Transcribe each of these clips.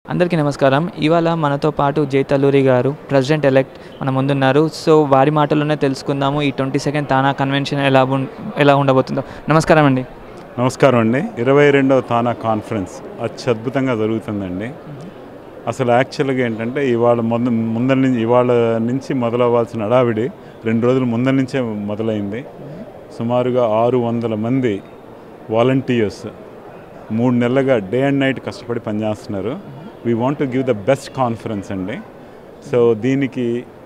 అందరికీ నమస్కారం ఇవాళ మనతో పాటు జై తల్లూరి గారు ప్రెసిడెంట్ ఎలెక్ట్ మన ముందున్నారు సో వారి మాటల్లోనే తెలుసుకుందాము ఈ ట్వంటీ సెకండ్ తానా కన్వెన్షన్ ఎలా ఉం- ఎలా ఉండబోతుందో నమస్కారం అండి నమస్కారం అండి ఇరవై రెండవ తానా కాన్ఫరెన్స్ అత్యద్భుతంగా జరుగుతుందండి అసలు యాక్చువల్గా ఏంటంటే ఇవాళ మొద ముందర నుంచి ఇవాళ నుంచి మొదలవ్వాల్సిన హడావిడి రెండు రోజుల ముందర నుంచే మొదలైంది సుమారుగా ఆరు వందల మంది వాలంటీర్స్ మూడు నెలలుగా డే అండ్ నైట్ కష్టపడి పనిచేస్తున్నారు we want to give the best conference అండి సో దీనికి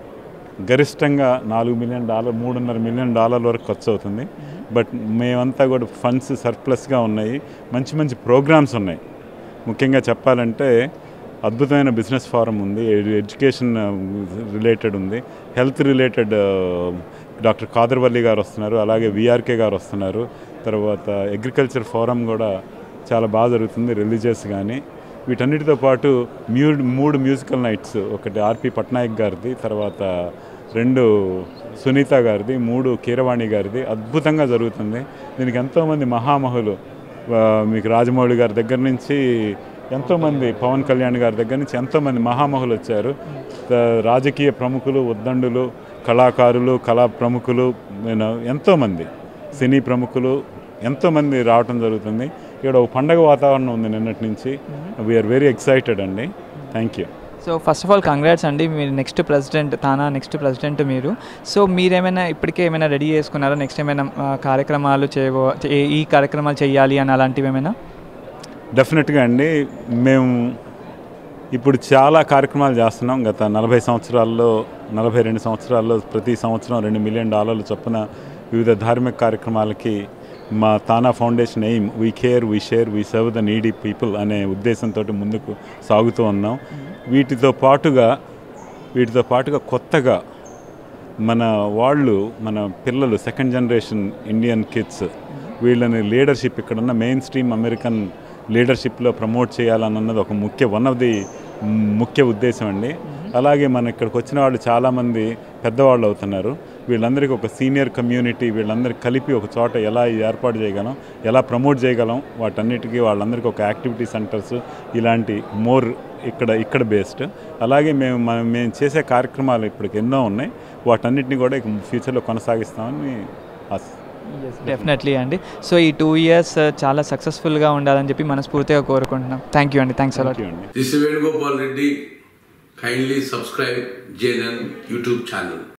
గరిష్టంగా నాలుగు మిలియన్ డాలర్ మూడున్నర మిలియన్ డాలర్ల వరకు ఖర్చు అవుతుంది బట్ మేమంతా కూడా ఫండ్స్ సర్ప్లస్గా ఉన్నాయి మంచి మంచి ప్రోగ్రామ్స్ ఉన్నాయి ముఖ్యంగా చెప్పాలంటే అద్భుతమైన బిజినెస్ ఫారం ఉంది ఎడ్యు- ఎడ్యుకేషన్ రిలేటెడ్ ఉంది హెల్త్ రిలేటెడ్ డాక్టర్ కాదర్వల్లి గారు వస్తున్నారు అలాగే విఆర్కే గారు వస్తున్నారు తర్వాత అగ్రికల్చర్ ఫోరం కూడా చాలా బాగా జరుగుతుంది రిలీజియస్ కానీ వీటన్నిటితో పాటు మ్యూ మూడు మ్యూజికల్ నైట్స్ ఒకటి ఆర్పి పట్నాయక్ గారిది తర్వాత రెండు సునీత గారిది మూడు కీరవాణి గారిది అద్భుతంగా జరుగుతుంది దీనికి ఎంతోమంది మహామహులు ఆ, మీకు రాజమౌళి గారి దగ్గర నుంచి ఎంతోమంది పవన్ కళ్యాణ్ గారి దగ్గర నుంచి ఎంతోమంది మహామహులు వచ్చారు త- రాజకీయ ప్రముఖులు ఉద్దండులు కళాకారులు కళా ప్రముఖులు నేను ఎంతోమంది సినీ ప్రముఖులు ఎంతోమంది రావటం జరుగుతుంది ఇక్కడ ఒక పండగ వాతావరణం ఉంది నిన్నటి నుంచి వీఆర్ వెరీ ఎక్సైటెడ్ అండి thank you so first of all congrats అండి మీరు next president TANA next president మీరు సో మీరేమైనా ఇప్పటికే ఏమైనా రెడీ చేసుకున్నారా నెక్స్ట్ ఏమైనా ఆ, కార్యక్రమాలు చేయబో ఏ- ఈ కార్యక్రమాలు చేయాలి అని అలాంటివి ఏమైనా డెఫినెట్గా అండి మేము ఇప్పుడు చాలా కార్యక్రమాలు చేస్తున్నాం గత నలభై సంవత్సరాల్లో నలభై రెండు సంవత్సరాల్లో ప్రతి సంవత్సరం రెండు మిలియన్ డాలర్లు చొప్పున వివిధ ధార్మిక కార్యక్రమాలకి మా TANA foundation aim we care we share we serve the needy people అనే ఉద్దేశంతో ముందుకు సాగుతూ ఉన్నాం వీటితో పాటుగా వీటితో పాటుగా కొత్తగా మన వాళ్ళు మన పిల్లలు సెకండ్ జనరేషన్ ఇండియన్ కిడ్స్ వీళ్ళని లీడర్షిప్ ఇక్కడున్న మెయిన్ స్ట్రీమ్ అమెరికన్ లీడర్షిప్లో ప్రమోట్ చేయాలన్నది ఒక ముఖ్య వన్ ఆఫ్ ది ముఖ్య ఉద్దేశం అండి అలాగే మన ఇక్కడికి వచ్చిన వాళ్ళు చాలామంది పెద్దవాళ్ళు అవుతున్నారు వీళ్ళందరికీ ఒక సీనియర్ కమ్యూనిటీ వీళ్ళందరికీ కలిపి ఒక చోట ఎలా ఏర్పాటు చేయగలం ఎలా ప్రమోట్ చేయగలం వాటన్నిటికీ వాళ్ళందరికీ ఒక యాక్టివిటీ సెంటర్స్ ఇలాంటి మోర్ ఇక్కడ ఇక్కడ బేస్డ్ అలాగే మేము మనం మేము చేసే కార్యక్రమాలు ఇప్పటికి ఎన్నో ఉన్నాయి వాటన్నిటిని కూడా ఇక ఫ్యూచర్లో కొనసాగిస్తామని ఆశ డెఫినెట్లీ అండి సో ఈ టూ ఇయర్స్ చాలా సక్సెస్ఫుల్గా ఉండాలని చెప్పి మనస్ఫూర్తిగా కోరుకుంటున్నాం థ్యాంక్ యూ అండి థ్యాంక్స్ అలాట్ థ్యాంక్ యూ అండి This is Venugopal Reddy. Kindly subscribe JNN YouTube channel.